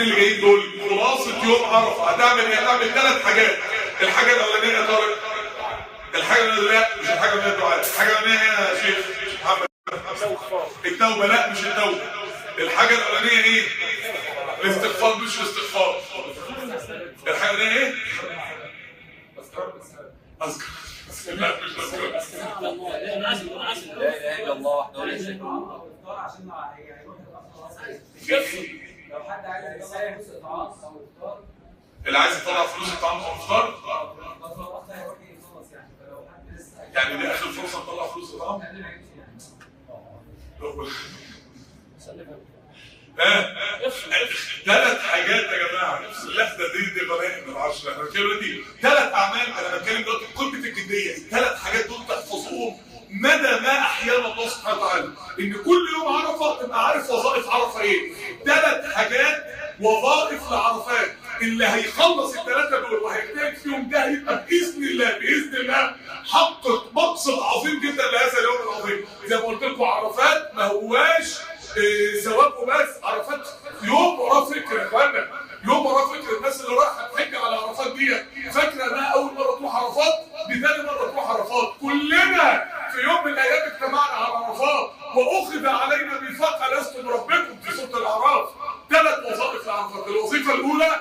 اللي جايين دول خلاصه يوم عرفه هتعمل ايه؟ هتعمل ثلاث حاجات الحاجه الاولانيه يا طارق الحاجه الاولانيه لا مش الحاجه الاولانيه الدعاء الحاجه الاولانيه يا شيخ محمد التوبه لا مش التوبه الحاجه الاولانيه ايه؟ الاستغفار مش الاستغفار الحاجه الاولانيه ايه؟ اذكر لا مش اذكر لا اله الا الله وحده لا شريك له عشان يعني واحد في إيه؟ لو حد عايز يسوي نص اطعام او افطار اللي عايز يطلع فلوس الطعام او الفطار بس هو وقتها هيروح يخلص يعني فلو حد لسه يعني دي اخر فرصه نطلع فلوس الطعام قبل ما يمشي يعني ثلاث حاجات يا جماعه لا ده دي دي غنائم من العشره احنا بنتكلم دلوقتي ثلاث اعمال انا بتكلم دلوقتي بقمه الجديه الثلاث حاجات دول تحفظوهم مدى ما احيانا الله سبحانه وتعالى ان كل يوم عرفه تبقى عارف وظائف عرفه ايه ثلاث حاجات وظائف لعرفات اللي هيخلص الثلاثه دول وهيجتهد فيهم ده هيبقى باذن الله باذن الله حقق مقصد عظيم جدا لهذا اليوم العظيم زي ما قلت لكم عرفات ما هواش إيه، ثواب وبس عرفات يوم وراه فكره يا اخوانا يوم وراه فكره الناس اللي رايحه تحج على عرفات دي فاكره انها اول مره تروح عرفات دي تاني مره تروح عرفات كلنا في يوم من الايام اجتمعنا على عرفات واخذ علينا ميثاق لست بربكم في سوره الاعراف ثلاث وظائف لعرفات الوظيفه الاولى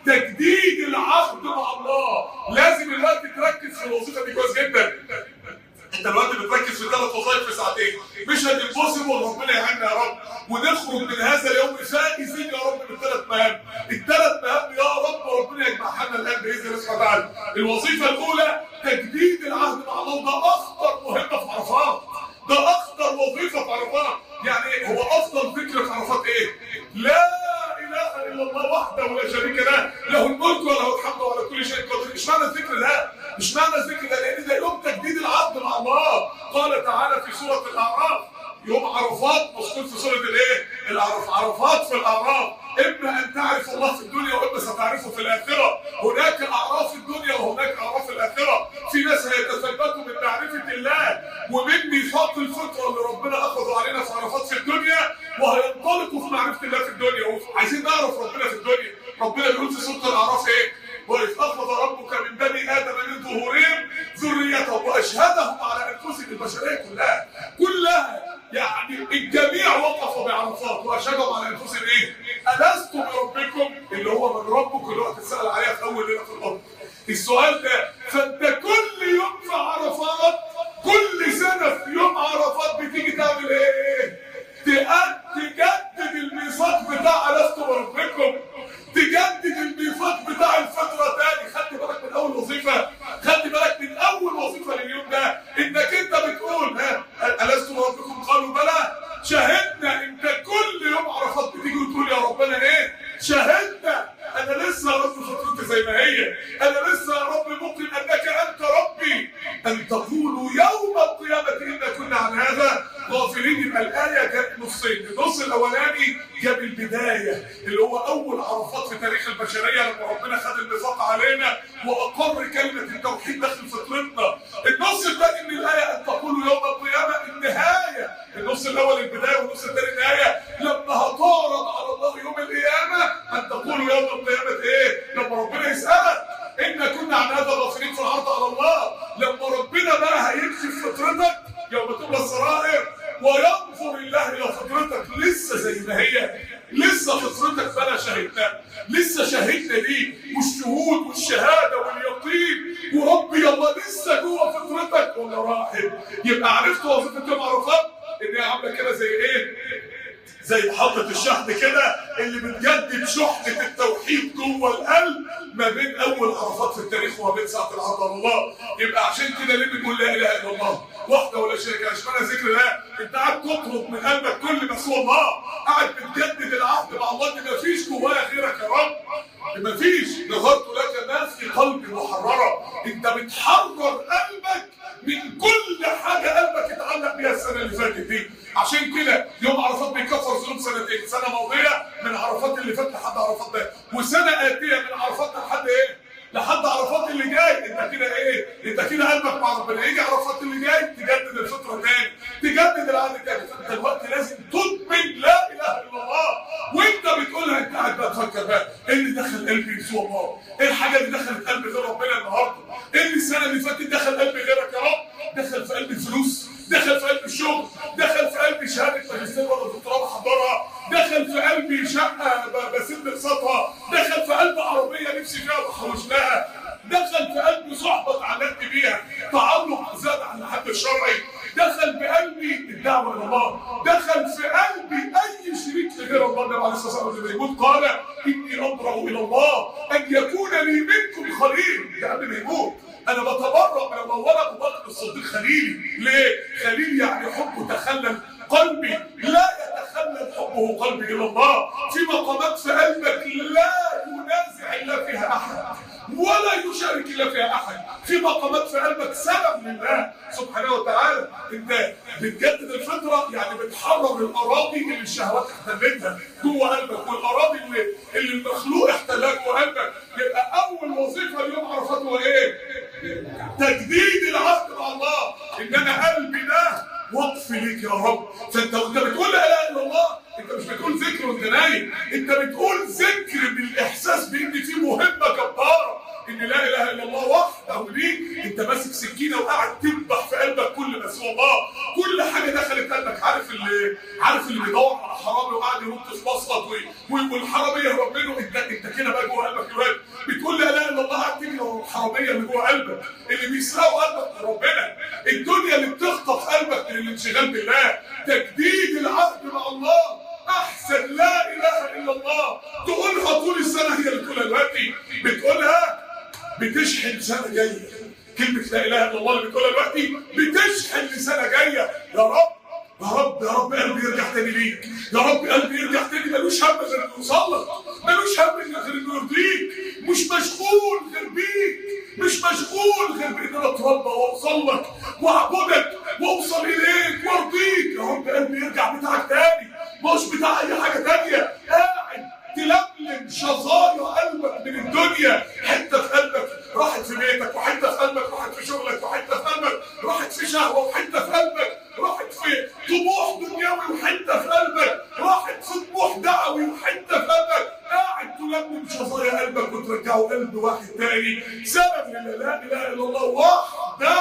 تجديد العهد مع الله لازم الوقت تركز في الوظيفه دي كويس جدا انت دلوقتي بتركز في ثلاث وظائف في ساعتين مش هتنبسم ربنا يعيننا يا رب ونخرج من هذا اليوم فائزين يا رب بالثلاث مهام الثلاث مهام يا رب ربنا يجمعها لنا الان باذن الله سبحانه وتعالى الوظيفه الاولى تجديد العهد مع الله وده اخطر مهمه في عرفات ده اخطر وظيفه في عرفات يعني ايه هو افضل فكره في عرفات ايه لا اله الا الله وحده لا شريك له له الملك وله الحمد وعلى كل شيء قدير مش معنى الذكر ده مش معنى الذكر ده لان ده يوم تجديد العهد مع الله قال تعالى في سوره الاعراف يوم عرفات مذكور في سوره الايه؟ الاعراف عرفات في الاعراف اما ان تعرف الله في الدنيا واما ستعرفه في الاخره هناك اعراف الدنيا وهناك اعراف الاخره في ناس هيتثبتوا من معرفه الله ومن ميثاق الفطره اللي ربنا اخذه علينا في عرفات في الدنيا وهينطلقوا في معرفه الله في الدنيا وعايزين نعرف ربنا في الدنيا ربنا بيقول في سوره الاعراف ايه؟ وإذ أخذ ربك من بني آدم من ظهورهم ذريتهم وأشهدهم على أنفسهم البشرية كلها كلها يعني الجميع وقفوا بعرفات وأشهدهم على أنفسهم إيه؟ ألست بربكم اللي هو من ربك اللي هو تتسأل عليها في أول ليلة في الأرض السؤال ده فأنت كل يوم في عرفات كل سنة في يوم عرفات بتيجي تعمل إيه؟ تأد- تجدد الميثاق بتاع ألست بربكم تجدد الميثاق بتاع الفترة تاني خدت بالك من أول وظيفة خدت بالك من أول وظيفة لليوم ده إنك أنت بتقول ها ألست بربكم قالوا بلى شهدنا أنت كل يوم عرفات بتيجي وتقول يا ربنا إيه شهدنا أنا لسه يا رب فطرتي زي ما هي أنا لسه يا رب ممكن أنك أنت ربي أن تقولوا يوم القيامة إنا كنا عن هذا غافلين يبقى الآية كانت نصين النص الأولاني جاب البداية اللي هو أول عرفات في تاريخ البشرية لما ربنا خد الميثاق علينا وأقر كلمة التوحيد داخل فطرتنا النص الثاني من الآية أن تقولوا يوم القيامة النهاية النص الأول البداية والنص الثاني النهاية لما هتعرض على الله يوم القيامة أن تقولوا يوم القيامة إيه لما ربنا يسألك إنا كنا عن هذا غافلين في العرض على الله لما ربنا بقى هيكشف فطرتك يوم تبقى السرائر وينظر الله الى فطرتك لسه زي ما هي لسه فطرتك فلا شهدنا لسه شهدنا ليه والشهود والشهاده واليقين وربي الله لسه جوه فطرتك ولا راحب يبقى عرفت وظيفه يوم عرفات ان هي عامله كده زي ايه؟ زي محطة الشحن كده اللي بتجدد شحنة التوحيد جوه القلب ما بين أول عرفات في التاريخ وما بين ساعة العرض على الله يبقى عشان كده ليه بنقول لا إله إلا الله وحده ولا شريك له اشمعنى ذكر الله أنت قاعد تطلب من قلبك كل ما سوى الله قاعد بتجدد العهد مع الله إن مفيش جوايا غيرك يا رب مفيش نظرت لك ما في قلبي محررة أنت بتحرر قلبك من كل حاجة قلبك اتعلق بيها السنة اللي فاتت دي عشان كده يوم عرفات بيكفر ذنوب سنتين سنة ماضية من عرفات اللي فات لحد عرفات ده وسنة آتية من عرفات لحد ايه؟ لحد عرفات اللي جاي انت كده ايه؟ انت كده قلبك مع ربنا يجي عرفات اللي جاي تجدد الفطرة تاني تجدد العهد تاني فانت الوقت لازم تدمن لا اله الا الله وانت بتقولها انت قاعد بقى تفكر بقى ايه اللي دخل قلبي سوى الله؟ ايه الحاجه اللي دخلت قلبي غير ربنا النهارده؟ ايه اللي السنه اللي فاتت دخل قلبي غيرك يا رب؟ دخل في قلبي الفلوس دخل في قلبي الشغل دخل في قلبي شهاده ماجستير ولا دكتوراه بحضرها دخل في قلبي شقه ب- بسد اقساطها دخل في قلبي عربيه نفسي فيها بحوش لها دخل في قلبي صحبه اتعلقت بيها تعلق زاد عن الحد الشرعي دخل بقلبي الدعوه الى الله دخل في قلبي اي شريك لغير الله النبي عليه الصلاه والسلام يقول قال اني ابرا الى الله ان يكون لي منكم خليل ده قبل ما يموت انا بتبرأ من الله ولا ابو بكر الصديق خليلي ليه خليل يعني حبه تخلل قلبي لا يتخلل حبه قلبي الى الله في مقامات في قلبك لا ينازع الا فيها احد ولا يشارك الا فيها احد في مقامات في قلبك سبب لله سبحانه وتعالى انت بتجدد الفطره يعني بتحرر الاراضي اللي الشهوات احتلتها جوه قلبك والاراضي اللي اللي المخلوق احتلها جوه قلبك يبقى اول وظيفه اليوم عرفت هو ايه؟ تجديد العهد مع الله ان انا قلبي ده وقف ليك يا رب فانت وانت بتقول لا اله الا الله انت مش بتقول ذكر وانت نايم انت بتقول ذكر بالاحساس بان في مهمه جباره ان لا اله الا الله وحده ليك انت ماسك سكينه وقاعد تذبح في قلبك كل ما سوى الله كل حاجه دخلت قلبك عارف اللي عارف اللي بيدور على حرامي وقاعد ينط في بسطك والحرامي يهرب منه انت انت كده بقى جوه قلبك دلوقتي بتقول لا اله الا الله قاعد تجري ورا الحراميه اللي جوه قلبك اللي بيسرقوا قلبك من ربنا الدنيا اللي بتخطف قلبك من الانشغال بالله تجديد العهد مع الله احسن لا اله الا الله تقولها طول السنه هي اللي تقولها دلوقتي بتقولها بتشحن سنه جايه كلمه لا اله الا الله اللي بتقولها دلوقتي بتشحن لسنه جايه يا رب يا رب يا رب قلبي يرجع تاني ليك يا رب قلبي يرجع تاني ملوش هم غير انه يوصلك ملوش هم غير انه يرضيك مش مشغول غير بيك مش مشغول غير بان انا اتربى واوصل لك واعبدك واوصل اليك وارضيك يا رب قلبي يرجع بتاعك تاني مش بتاع اي حاجه تانيه قاعد تلملم شظايا قلبك من الدنيا حته في قلبك راحت في بيتك وحته في قلبك راحت في شغلك وحته في قلبك راحت في شهوه وحته في قلبك راحت في طموح دنيوي وحته في قلبك راحت في طموح دعوي وحته في قلبك قاعد تلملم شظايا قلبك وترجعه قلب واحد تاني سبب لله لا اله الا الله وحده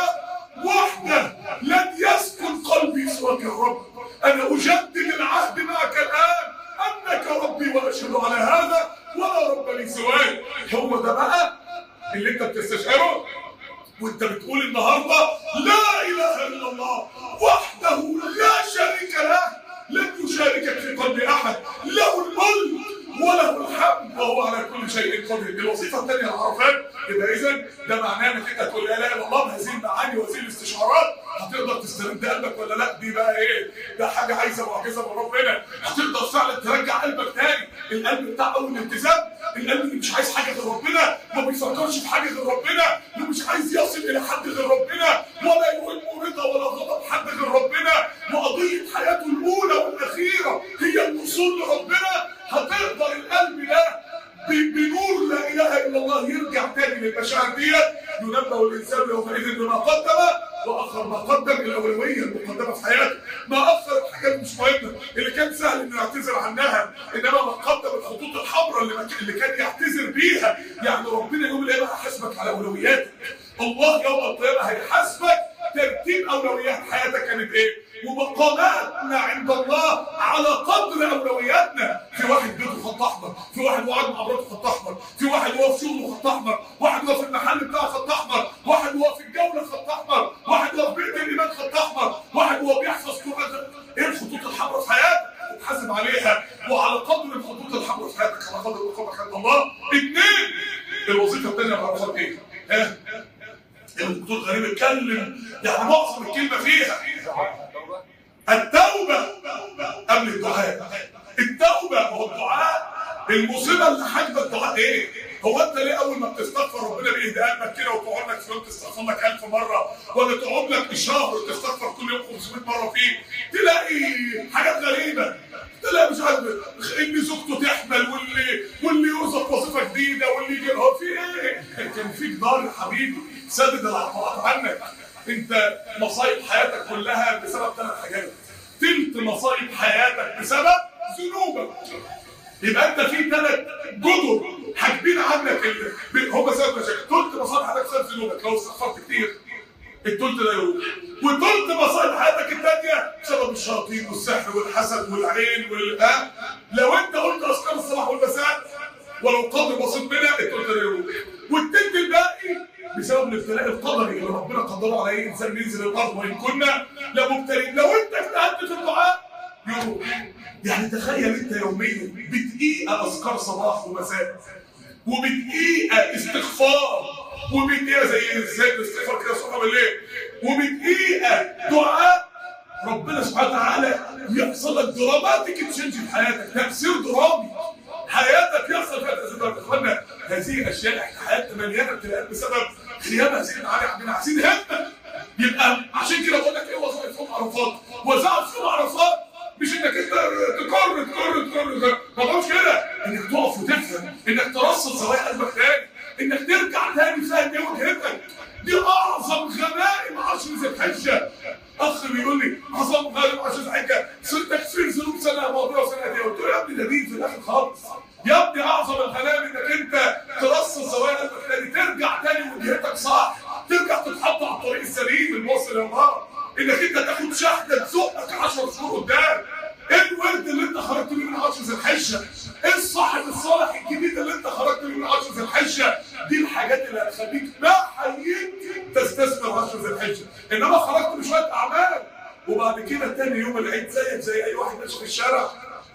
وحده لن يسكن قلبي سواك يا رب انا اجدد العهد معك الان انك ربي واشهد على هذا ولا رب لي سواك هو ده بقى اللي انت بتستشعره وانت بتقول النهارده لا اله الا الله وحده لا شريك له لم يشاركك في قلب احد له الملك وله الحمد وهو على كل شيء قدير الوظيفه الثانيه العرفات يبقى اذا ده معناه انك انت تقول لا اله الا الله بهذه المعاني وهذه الاستشعارات هتقدر تسترد قلبك ولا لا دي بقى ايه ده حاجه عايزه معجزه من ربنا هتقدر فعلا ترجع قلبك تاني القلب بتاع اول الالتزام القلب اللي مش عايز حاجه غير ربنا ما بيفكرش في حاجه غير ربنا اللي مش عايز يصل الى حد غير ربنا ولا يهمه رضا ولا غضب حد غير ربنا وقضيه حياته الاولى والاخيره هي الوصول لربنا هتقدر القلب ده ب- بنور لا اله الا الله يرجع تاني للمشاعر ديت ينبه الانسان يومئذ بما قدم واخر ما قدم الاولويه المقدمه في حياته ما اخر الحاجات مش مهمه اللي كان سهل انه يعتذر عنها انما ما قدم الخطوط الحمراء اللي, ما- اللي كان يعتذر بيها يعني ربنا يوم القيامه هيحاسبك على اولوياتك الله يوم القيامه هيحاسبك ترتيب اولويات حياتك كانت ايه ومقاماتنا عند الله على قدر اولوياتنا في واحد بيته خط احمر في واحد قاعد مع مراته خط احمر في واحد هو في شغله خط احمر واحد هو في المحل بتاعه خط احمر واحد هو في الجوله خط احمر واحد هو في بيت الايمان خط احمر واحد هو بيحفظ قران ايه الخطوط الحمراء في حياتك تتحاسب عليها وعلى قدر الخطوط الحمراء في حياتك على قدر مقامك عند الله اثنين الوظيفه الثانيه بعرفها ايه؟ ها؟ الدكتور غريب اتكلم يعني معظم الكلمه فيها التوبة قبل الدعاء التوبة هو الدعاء المصيبة اللي حاجبة الدعاء ايه؟ هو انت ليه اول ما بتستغفر ربنا بيهدى قلبك كده وتقعد لك في يوم تستغفر لك 1000 مرة ولا تقعد لك شهر وتستغفر كل يوم 500 مرة فيه تلاقي حاجات غريبة تلاقي مش عارف ان زوجته تحمل واللي واللي يرزق وظيفة جديدة واللي يجي هو في ايه؟ كان في جدار يا حبيبي سدد العطاءات عنك انت مصايب حياتك كلها بسبب ثلاث حاجات تلت مصايب حياتك بسبب ذنوبك يبقى انت في ثلاث جدر حاجبين عنك ال... هم سبب مشاكل تلت مصالح حياتك بسبب ذنوبك لو استغفرت كتير التلت ده يروح وتلت مصائب حياتك الثانيه بسبب الشياطين والسحر والحسد والعين وال ها؟ لو انت قلت اذكار الصباح والمساء ولو قدر بسيط منها التلت ده يروح والتلت الباقي بسبب الابتلاء القدري اللي ربنا قدره على اي انسان ينزل الارض وان كنا لمبتلين لو انت اجتهدت في الدعاء يروح يعني تخيل انت يوميا بدقيقه اذكار صباح ومساء وبدقيقه استغفار وبدقيقه زي ازاي الاستغفار كده صبح بالليل وبدقيقه دعاء ربنا سبحانه وتعالى يحصل لك دراماتيك تشنج في حياتك تاثير درامي حياتك يحصل فيها تاثير درامي اخوانا هذه الاشياء احنا حياتنا مليانه ابتلاءات بسبب غياب هذه المعاني عندنا عايزين همه يبقى عشان كده بقول لك ايه وظائف يوم عرفات وظائف يوم عرفات مش انك انت تكر تكر تكر ما هوش كده انك تقف وتفهم انك ترصد زوايا قلبك تاني انك ترجع تاني فاهم ايه وجهتك دي اعظم غنائم عشر ذي الحجه اخ بيقول لي اعظم غنائم عشر ذي الحجه تكفير ذنوب سنه ماضيه وسنه دي قلت له يا ابني ده دين في الاخر خالص يا ابني اعظم الغنائم انك انت ترصد زوايا قلبك تاني ترجع تاني وجهتك صح ترجع تتحط على الطريق السليم الموصل الى الله انك انت تاخد شحنه تزقك 10 شهور قدام ايه الورد اللي انت خرجت بيه من عشر ذي الحجه؟ ايه الصاحب الصالح الجديد اللي انت خرجت بيه من عشر ذي الحجه؟ دي الحاجات اللي هتخليك ما حييت تستثمر عشر ذي الحجه، انما خرجت بشويه اعمال وبعد كده تاني يوم العيد زيك زي اي واحد ماشي في الشارع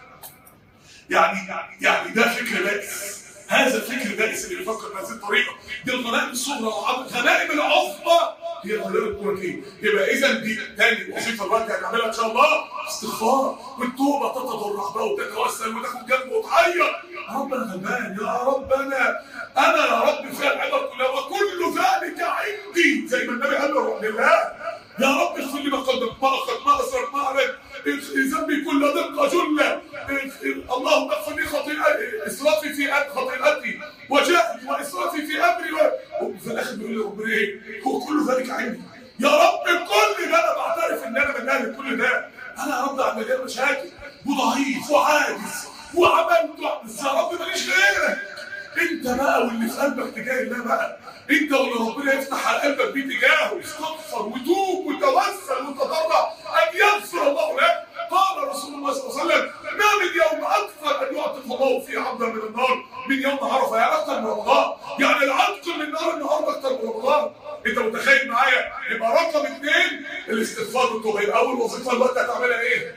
يعني يعني ده فكر بائس هذا الفكر بائس اللي بيفكر بهذه الطريقه دي الغنائم الصغرى والغنائم العظمى هي الغنائم الكونيه يبقى اذا دي تاني وظيفه الوقت هنعملها ان شاء الله استغفار والتوبه تتضرع بقى وتتوسل وتاخد جنبه وتعيط يا رب انا غلبان يا رب انا انا يا رب فيها العبر كلها وكل ذلك عندي زي ما النبي قال له لله يا رب اغفر لي ما قدمت ما اخرت ما اسرت ما اعلنت ذنبي كل دقه جله اللهم اغفر لي خطيئتي اسرافي في خطيئتي وجهلي واسرافي في امري وفي الاخر بيقول لي ربنا ايه هو كل ذلك عندي يا رب كل ده انا بعترف ان انا من اهل كل ده انا يا رب عم مليان مشاكل وضعيف وعاجز وعملت بس يا رب ماليش غيرك انت بقى واللي في قلبك تجاه الله بقى انت واللي ربنا يفتح على قلبك بيه تجاهه استغفر وتوب وتوسل وتضرع ان يغفر الله لك قال رسول الله صلى الله عليه وسلم ما من يوم اكثر ان يعتق الله فيه عبدا من النار من يوم عرفه يعني اكثر من رمضان يعني العتق من النار النهارده اكثر من رمضان انت متخيل معايا يبقى رقم اثنين الاستغفار والتوبه يبقى اول وظيفه الوقت هتعملها ايه؟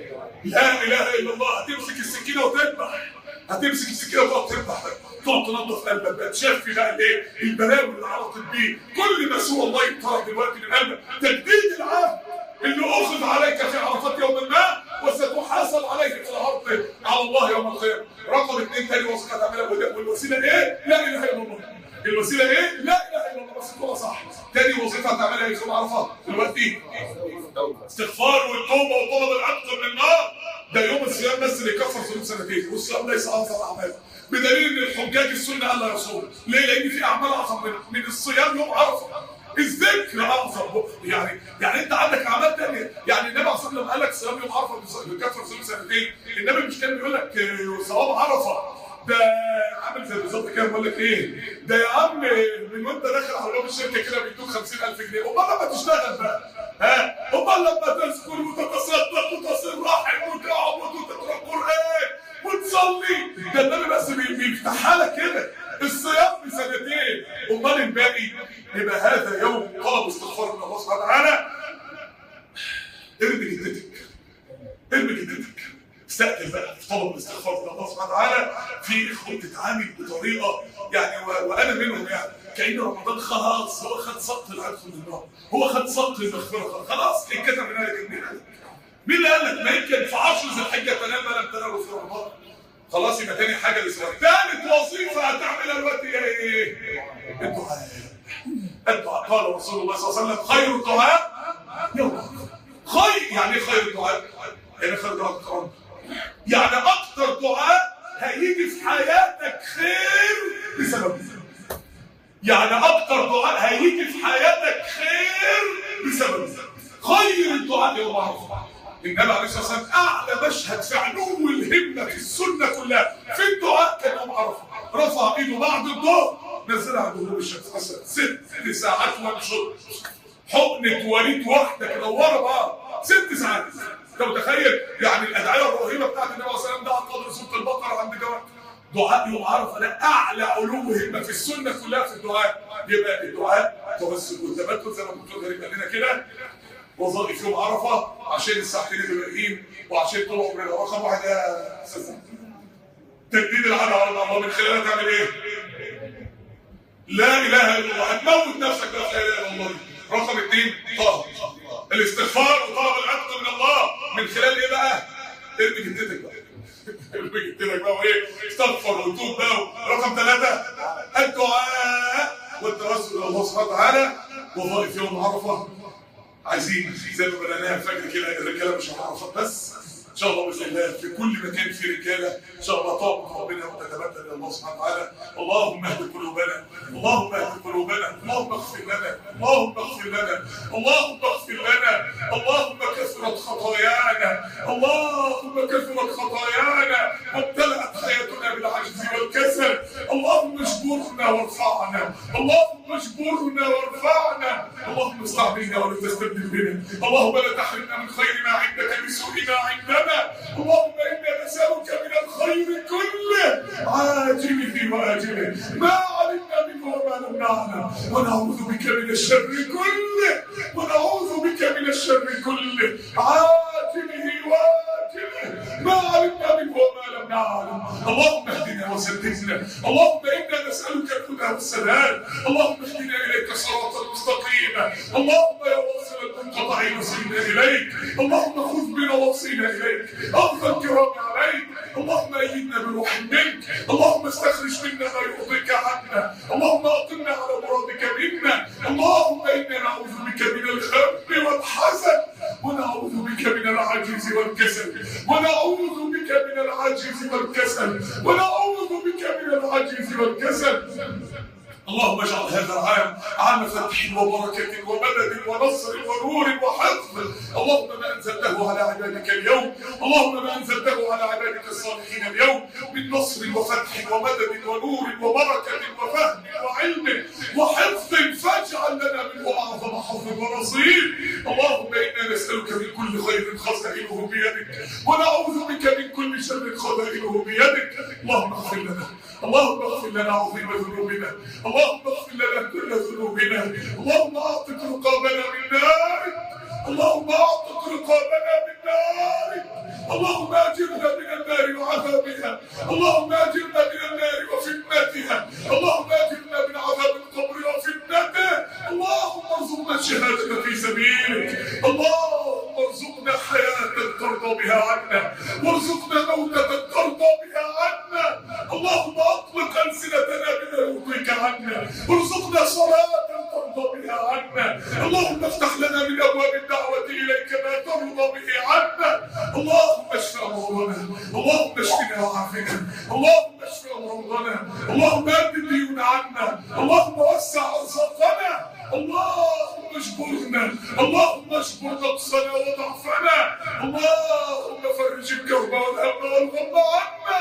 لا اله الا الله هتمسك السكينه وتذبح هتمسك السكينه وتقعد تذبح تقعد تنظف قلبك بقى تشفي بقى الايه؟ البلاوي اللي عرضت بيه كل ما سوى الله يطرد دلوقتي من قلبك تجديد العهد اللي اخذ عليك في عرفات يوم ما وستحاسب عليه في الارض على الله يوم القيامه رقم اثنين تاني وظيفه تعملها والوسيله ايه؟ لا اله الا الله الوسيله ايه؟ لا اله الا الله بس تقولها صح تاني وظيفه هتعملها ايه في عرفات دلوقتي استغفار والتوبه وطلب العتق من النار ده يوم الصيام بس اللي يكفر ذنوب سنتين والصيام ليس اعظم اعمال بدليل ان الحجاج السنه قال لا يصوم ليه؟ لان في اعمال اعظم من من الصيام يوم عرفه الذكر اعظم يعني يعني انت عندك اعمال ثانيه يعني النبي عليه الصلاه والسلام قال لك صيام يوم عرفه بيكفر ذنوب سنتين النبي مش كان بيقول لك ثواب عرفه ده عامل زي بالظبط كده بقول لك ايه ده يا عم من وانت داخل على باب الشركه كده بيدوك 50000 جنيه امال لما تشتغل بقى ها امال لما تذكر وتتصدق وتصل رحم وتعبد وتقرا قران وتصلي ده النبي بس بيفتحها لك كده الصيام بسنتين امال الباقي يبقى هذا يوم طلب استغفار من الله سبحانه وتعالى ارمي جدتك ارمي جدتك استقبل بقى في طلب الاستغفار من الله سبحانه وتعالى في اخوه تتعامل بطريقه يعني و... وانا منهم يعني كان رمضان خلاص هو خد سقط العدل من النار هو خد سقط المغفره خلاص اتكتب من هذا مين قال مين اللي قال لك ما يمكن في 10 ذي الحجه تنام ما لم تنام في رمضان خلاص يبقى تاني حاجه الاسلام ثالث وظيفه هتعملها دلوقتي هي ايه؟ الدعاء الدعاء قال رسول الله صلى الله عليه وسلم خير الدعاء يوم خير يعني ايه خير الدعاء؟ يعني خير الدعاء القرآن يعني اكتر دعاء هيجي في حياتك خير بسبب يعني اكتر دعاء هيجي في حياتك خير بسبب خير الدعاء يوم عرفه النبي عليه الصلاه والسلام اعلى مشهد في علو الهمه في السنه كلها في الدعاء كان يوم عرفه رفع ايده بعد الظهر نزلها عند غروب الشمس حسن ست ساعات وانشط حقنه وريد واحده كده ورا بعض ست ساعات انت متخيل يعني الادعيه الرهيبه بتاعت النبي عليه الصلاه والسلام ده قدر سوره البقره عند جواب دعاء يوم عرفه ده اعلى علو همه في السنه كلها في الدعاء يبقى الدعاء توسل والتبتل زي ما الدكتور غريب قال لنا كده وظائف يوم عرفه عشان الساعتين اللي باقيين وعشان طول عمرنا رقم واحد يا استاذ تجديد العهد على الله من خلالها تعمل ايه؟ لا اله الا الله هتموت نفسك لا اله الا الله دي. رقم اثنين طه الاستغفار وطلب العتق من الله من خلال ايه بقى؟ ارمي جدتك بقى ارمي جدتك بقى وايه؟ استغفر وتوب بقى رقم ثلاثه الدعاء والتوسل الى الله سبحانه وتعالى وظائف يوم عرفه عايزين زي ما بدأناها الفجر كده الرجاله مش هنعرفها بس ان شاء الله باذن الله في كل مكان في رجاله ان شاء الله طاقه ربنا وتتبدل الى الله سبحانه وتعالى اللهم اهد قلوبنا اللهم اهد قلوبنا اللهم اغفر لنا اللهم اغفر لنا اللهم اغفر لنا اللهم كثرت خطايانا اللهم كثرت خطايانا وامتلأت حياتنا بالعجز والكسل اللهم اجبرنا وارفعنا اللهم اجبرنا وارفعنا اللهم استعملنا ولا تستبدل بنا اللهم لا تحرمنا من خير ما عندك بسوء ما عندنا اللهم انا نسالك من الخير كله عاجله واجله ما علمنا منه وما لم نعلم ونعوذ بك من الشر كله ونعوذ بك من الشر كله عاجله واجله ما علمنا منه وما لم نعلم اللهم اهدنا وسددنا اللهم انا نسالك الهدى والسداد اللهم اهدنا اليك صراطا مستقيما اللهم يا واصل المنقطعين وصلنا اليك اللهم خذ بنا وصينا اليك اخذ الكرام عليك اللهم ايدنا بروح منك اللهم استخرج منا ما يرضيك عنا اللهم اقمنا على مرادك منا اللهم انا نعوذ بك من الهم والحزن ونعوذ بك من العجز والكسل ونعوذ بك من العجز والكسل ونعوذ بك من العجز والكسل اللهم اجعل هذا العام عام فتح وبركة ومدد ونصر ونور وحفظ اللهم ما أنزلته على عبادك اليوم اللهم ما أنزلته على عبادك الصالحين اليوم من نصر وفتح ومدد ونور وبركة وفهم وعلم وحفظ فاجعل لنا منه أعظم حظ ونصيب اللهم إنا نسألك من كل خير خزائنه بيدك ونعوذ بك من كل شر خزائنه بيدك اللهم اغفر لنا اللهم اغفر لنا عظيم ذنوبنا اللهم اغفر لنا كل ذنوبنا اللهم اعتق رقابنا من نار اللهم اعتق رقابنا من نار اللهم اجرنا من النار وعذابها اللهم اجرنا من النار وفتنتها اللهم اجرنا من عذاب القبر وفتنته اللهم ارزقنا الشهاده في سبيلك اللهم ارزقنا حياه ترضى بها عنا وارزقنا موته ترضى بها عنا اللهم اطلق السنتنا بما يرضيك عنا ارزقنا صلاه ترضى بها عنا اللهم افتح لنا من ابواب الدعوه اليك ما ترضى به عنا اللهم اشف امراضنا اللهم اشفنا وعافنا اللهم اشف امراضنا اللهم ابد ديون عنا اللهم وسع ارزاقنا اللهم اجبرنا اللهم اجبر نقصنا وضعفنا اللهم فرج الكرب والهم والغم عنا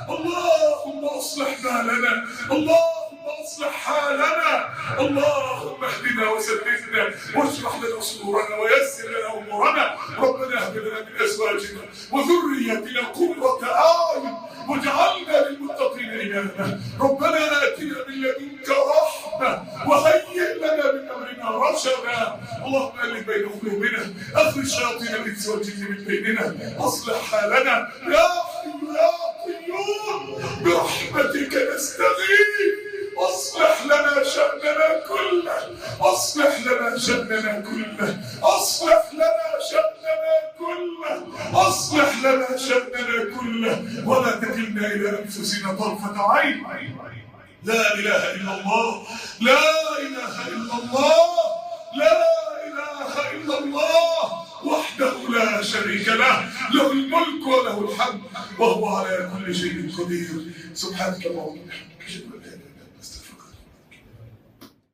اللهم اصلح بالنا اللهم اصلح حالنا اللهم اهدنا وسددنا واشرح لنا صدورنا ويسر لنا امورنا ربنا هب لنا من ازواجنا وذرياتنا قرة اعين واجعلنا للمتقين اماما ربنا اتنا من لدنك رحمه وهيئ لنا من امرنا رشدا اللهم الف بين قلوبنا اخرج شياطين الانس والجن من بيننا اصلح حالنا يا حي يا قيوم برحمتك نستغيث اصلح لنا شأننا كله اصلح لنا شأننا كله اصلح لنا شأننا كله اصلح لنا شأننا كله ولا تكلنا الى انفسنا طرفة عين لا اله الا الله لا اله الا الله لا اله الا الله وحده لا شريك له له الملك وله الحمد وهو على كل شيء قدير سبحانك اللهم وبحمدك